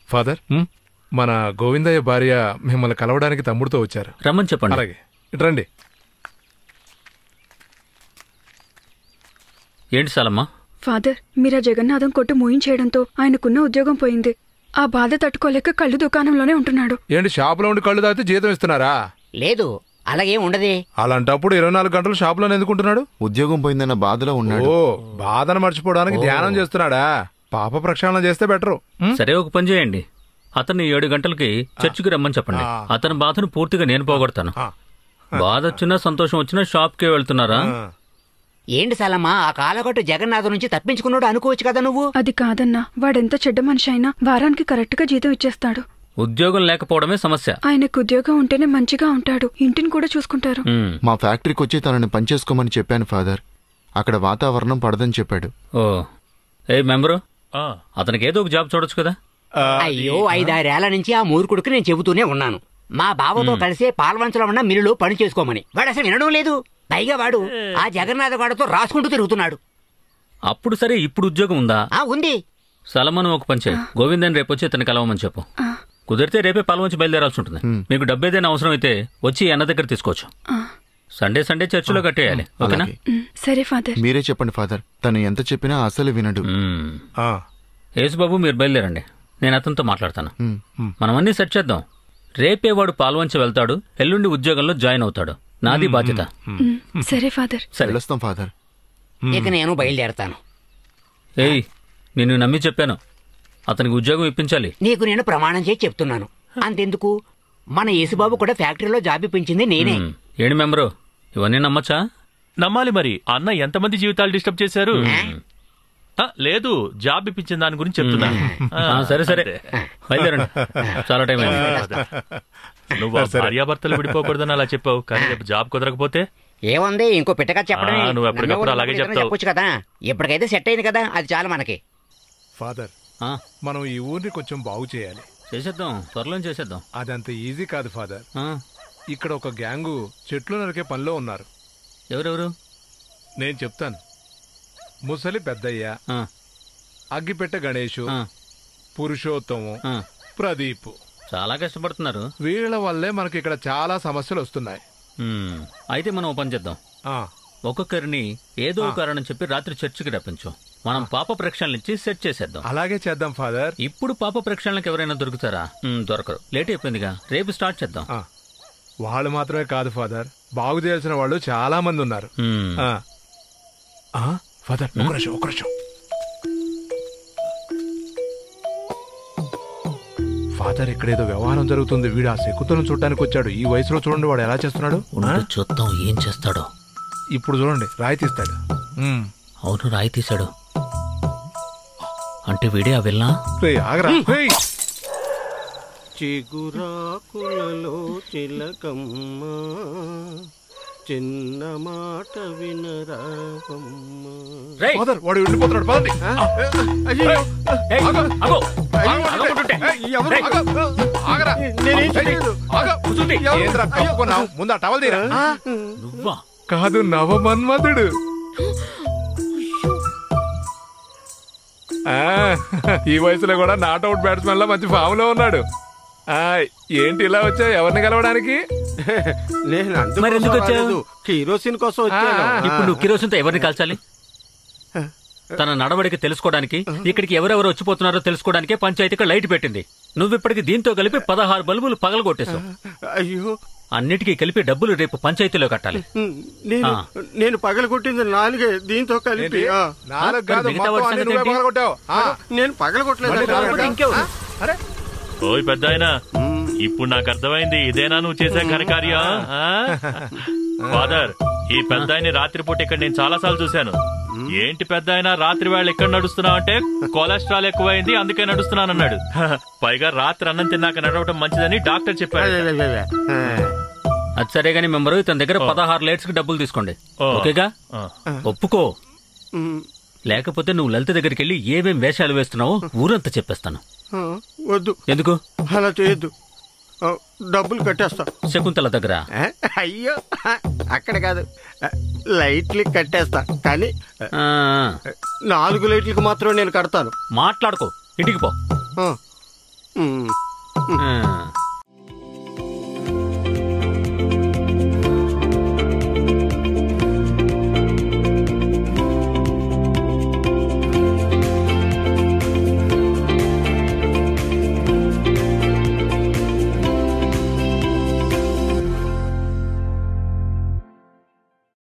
Father హ్మ్? మన గోవిందయ్య భార్య మిమ్మల్ని కలవడానికి తమ్ముడితో వచ్చారు రమ్మని చెప్పండి అలాగే ఇటు రండి ఏంటి సాలమ్మా ఫాదర్ మీరా జగన్నాథం కొట్టు మూయించేయడంతో ఆయనకున్న ఉద్యోగం పోయింది ఆ బాధ తట్టుకోలేక కళ్ళు దుకాణంలోనే ఉంటున్నాడు ఏంటి షాపులో ఉండి కళ్ళు తాగితే జీతం ఇస్తున్నారా లేదు అలాగే ఉండదే అలాంటప్పుడు ఇరవై నాలుగు గంటలు షాపులో ఎందుకుంటున్నాడు ఉద్యోగం పోయిందన్న బాధలో ఉన్నాడు ఓ బాధను మర్చిపోవడానికి ధ్యానం చేస్తున్నాడా పాప ప్రక్షాళన చేస్తే బెటరు ఉం? సరే ఒక పని చేయండి అతన్ని ఏడు గంటలకి చర్చికి రమ్మని చెప్పండి ఆ. అతని బాధను పూర్తిగా నేను పోగొడతాను ఆ. బాధ వచ్చినా సంతోషం వచ్చినా షాప్కే వెళ్తున్నారా ఆ. ఏంటి సాలమ్మా ఆ కాలగొట్టు జగన్నాథం నుంచి తప్పించుకున్నాడు అనుకోవచ్చు కదా నువ్వు అది కాదన్నా వాడెంత చెడ్డ మనిషి అయినా వారానికి కరెక్ట్ గా జీతం ఇచ్చేస్తాడు ఉద్యోగం లేకపోవడమే సమస్య ఆయనకు ఉద్యోగం ఉంటేనే మంచిగా ఉంటాడు ఇంటిని కూడా చూసుకుంటారు ఉమ్. మా ఫ్యాక్టరీకి వచ్చి తనని పనిచేసుకోమని చెప్పాను ఫాదర్ అక్కడ వాతావరణం పడదని చెప్పాడు ఓ ఏ మెంబరు అతనికి ఏదో ఒక జాబ్ చూడొచ్చు కదా అయ్యో ఐదారేళ్ల నుంచి ఆ మూర్ఖుడికి నేను చెబుతూనే ఉన్నాను మా బావతో కలిసే పాల్వంచలో ఉన్న మిల్లులో పని చేసుకోమని వాడు అసలు వినడం లేదు పైగా వాడు ఆ జగన్నాథ వాడితో రాసుకుంటూ తిరుగుతున్నాడు అప్పుడు సరే ఇప్పుడు ఉద్యోగం ఉందా ఆ ఉంది సలమను ఒక పని చేయి గోవిందన్ రేపు వచ్చి ఇతను కలవమని చెప్పు కుదిరితే రేపే పాల్వంచి బయలుదేరాల్సి ఉంటుంది మీకు డబ్బు ఏదైనా అవసరం అయితే వచ్చి అన్న దగ్గర తీసుకోవచ్చు సండే సండే చర్చిలో కట్టేయాలి ఓకేనా అలాగే ఉమ్, సరే ఫాదర్ మీరే చెప్పండి ఫాదర్ తను ఎంత చెప్పినా అసలు వినడు మ్మ్. ఆ. యేసుబాబు మీరు బయలుదేరండి నేను అతనితో మాట్లాడతాను ఉమ్. మనం అన్ని సెట్ చేద్దాం రేపే వాడు పాల్వంచి వెళ్తాడు ఎల్లుండి ఉద్యోగంలో జాయిన్ అవుతాడు నాది బాధ్యత ఉమ్, సరే ఫాదర్ సరే వెళ్ళొస్తాం ఫాదర్ ఇక నేను బయలుదేరతాను ఏయ్ నిన్ను నమ్మి చెప్పాను అతనికి ఉద్యోగం ఇప్పించాలి నీకు నేను ప్రమాణం చేసి చెప్తున్నాను అంతెందుకు మన యేసుబాబు కూడా ఫ్యాక్టరీలో జాబ్ ఇప్పించింది నేనే మ్మ్. ఏంటి మెంబరు ఇవన్నీ నమ్మచ్చా నమ్మాలి మరి అన్న ఎంతమంది జీవితాలు డిస్టర్బ్ చేశారు ఆ, లేదు జాబ్ ఇప్పించిన దాని గురించి చెప్తున్నా ఆ, ఆ, సరే సరే అంతే. బయలుదేరండి చాలా టైం అయింది నువ్వు ఆ భార్యాభర్తలు విడిపోకూడదని అలా చెప్పావు కానీ రేపు జాబ్ కుదరకపోతే ఏముంది ఇంకో పిట్టగా చెప్పడమే ఆ, నువ్వు ఎప్పటికప్పుడు నన్ను అలాగే ఎవరు చెప్తావు. చెప్పొచ్చు కదా ఇప్పటికైతే సెట్ అయింది కదా అది చాలు మనకి ఫాదర్ ఆ, మనం ఈ ఊరిని కొంచెం బాగు చేయాలి చేసేద్దాం త్వరలో చేసేద్దాం అదంత ఈజీ కాదు ఫాదర్ ఆ, ఇక్కడ ఒక గ్యాంగు చెట్లు నరికే పనిలో ఉన్నారు ఎవరెవరు నేను చెప్తాను ముసలి పెద్దయ్య ఆ, అగ్గిపెట్టె గణేషు ఆ, పురుషోత్తము ఆ. ప్రదీప్ చాలా కష్టపడుతున్నారు వీళ్ళ వల్లే మనకి ఇక్కడ చాలా సమస్యలు వస్తున్నాయి మ్మ్. అయితే మనం ఓ పని చేద్దాం ఆ, ఒక్కొక్కరిని ఏదో ఒక కారణం చెప్పి రాత్రి చర్చికి రప్పించు మనం పాప ప్రక్షాళన ఇచ్చి సెట్ చేసేద్దాం అలాగే చేద్దాం ఫాదర్ ఇప్పుడు పాప ప్రక్షాళనకు ఎవరైనా దొరుకుతారా మ్మ్, దొరకరు లేట్ అయిపోయిందిగా రేపు స్టార్ట్ చేద్దాం ఆ, వాళ్ళు మాత్రమే కాదు ఫాదర్ బాగు చేయాల్సిన వాళ్ళు చాలా మంది ఉన్నారు మ్మ్. ఆ. ఆ, ఫాదర్ ఒక నిమిషం ఒక నిమిషం ఫాదర్ ఇక్కడేదో వ్యవహారం జరుగుతుంది వీడు ఆ శకుతులను చూడటానికి వచ్చాడు ఈ వయసులో చూడండి వాడు ఎలా చేస్తున్నాడు ఆ? ఉండు చూద్దాం ఏం చేస్తాడో ఇప్పుడు చూడండి రాయి తీస్తాడు ఉమ్. అవును రాయి తీశాడు అంటే వీడే ఆ వెళ్ళా రేయ్, ఆగరా రేయ్. చిగురాకులలో చిలకమ్మ చిన్న మాట వినరావమ్మ ఫాదర్ వాడు వెళ్ళిపోతున్నాడు పదండి అయ్యో అగో ఎవరు ఆగరా నేనేం చేయలేదు. ఎవరు? ఏంద్రా కప్పుకున్నావు ముందు ఆ టవల్ తీరా నువ్వా కాదు నవమన్మధుడు ఆ, ఈ వయసులో కూడా నాట్ అవుట్ బ్యాట్స్మెన్ లా మంచి ఫామ్ లో ఉన్నాడు ఆ, ఏంటి ఇలా వచ్చా ఎవరిని కలవడానికి నేను అందుకోసం మరి ఎందుకు వచ్చావు? రాలేదు. కిరోసిన్ కోసం వచ్చాను ఆ, ఇప్పుడు నువ్వు కిరోసిన్తో ఎవరిని కాల్చాలి తన నడవడిక తెలుసుకోవడానికి ఇక్కడికి ఎవరెవరు వచ్చిపోతున్నారో తెలుసుకోవడానికే పంచాయతీకి లైట్ పెట్టింది నువ్వు ఇప్పటికి దీంతో కలిపి పదహారు బల్బులు పగలగొట్టేశావు అయ్యో అన్నిటికీ కలిపి డబ్బులు రేపు పంచాయతీలో కట్టాలి నేను ఆ. నేను పగలగొట్టింది నాలుగే దీంతో కలిపి ఏంటి? ఆ. నాలుగు మరి కాదు మిగతా మొత్తం వాటి అన్ని సంగతి నువ్వే ఏంటి? పగలగొట్టావు. ఆ, నేను పగలగొట్టలేదు మళ్ళీ అక్కడ. రావడం ఇంకెవరు? ఆ, అరే ఓయ్ పెద్ద ఇప్పుడు నాకు అర్థమైంది ఇదేనా నువ్వు చేసే ఘనకార్యం ఆ? ఫాదర్ ఈ పెద్ద రాత్రిపూట ఇక్కడ నేను చాలా సార్లు చూశాను ఏంటి పెద్ద ఆయన రాత్రి వేళ ఎక్కడ నడుస్తున్నావు అంటే కొలెస్ట్రాల్ ఎక్కువైంది అందుకే నడుస్తున్నాను అన్నాడు పైగా రాత్రి అన్నం తిన్నాక నడవటం మంచిదని డాక్టర్ చెప్పాడు అదే, అదే, అదే. ఆ. అది సరే గానీ మెంబరు ఇతని దగ్గర పదహారు లైట్స్ కి డబ్బులు తీసుకోండి ఓ. ఓకేగా ఆ. ఒప్పుకో ఉమ్. లేకపోతే నువ్వు లలిత దగ్గరికి వెళ్ళి ఏమేం వేషాలు వేస్తున్నావో ఊరంతా చెప్పేస్తాను ఆ. వద్దు ఎందుకు అలా చేయొద్దు ఆ, డబ్బులు కట్టేస్తా శకుంతల దగ్గర ఆ, అయ్యో ఆ, అక్కడ కాదు ఆ, లైట్లు కట్టేస్తా కానీ ఆ, నాలుగు లైట్లకు మాత్రం నేను కడతాను మాట్లాడుకో ఇంటికి పో ఆ. ఉమ్. ఆ.